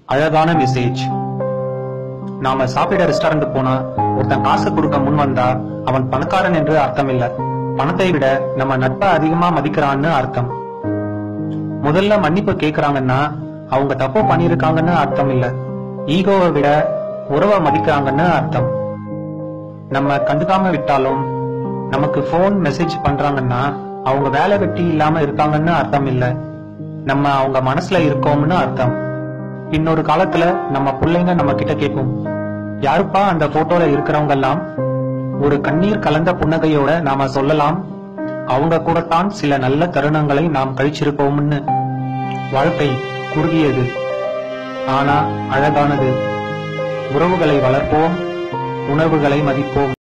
அழகான மெசேஜ் நாம சாப்பிட ரெஸ்டாரண்ட் போனா ஒருத்தன் காசு கொடுக்க முன் வந்தா அவன் பணக்காரன் என்று அர்த்தம் இல்ல பணத்தை விட நம்ம நட்பை அதிகமா மதிக்கிறான்னு அர்த்தம் முதல்ல மன்னிப்பு கேக்குறாங்கன்னா அவங்க தப்பு பண்ணிருக்காங்கன்னு அர்த்தம் இல்ல ஈகோவை விட உறவை மதிக்கிறாங்கன்னு அர்த்தம் நம்ம கண்டுக்காம விட்டாலும் நமக்கு ஃபோன் மெசேஜ் பண்றாங்கன்னா அவங்க வேலை வெட்டி இல்லாம இருக்காங்கன்னு அர்த்தம் இல்ல நம்ம அவங்க மனசுல இருக்கோம்னு அர்த்தம் இன்னொரு காலத்துல நம்ம பிள்ளைங்க நம்ம கிட்ட கேட்கும் யாருப்பா அந்த போட்டோல இருக்கிறவங்க எல்லாம் ஒரு கண்ணீர் கலந்த புன்னகையோட நாம சொல்லலாம் அவங்க கூடத்தான் சில நல்ல தருணங்களை நாம் கழிச்சிருப்போம்னு வாழ்க்கை குறுகியது ஆனா அழகானது உறவுகளை வளர்ப்போம் உணர்வுகளை மதிப்போம்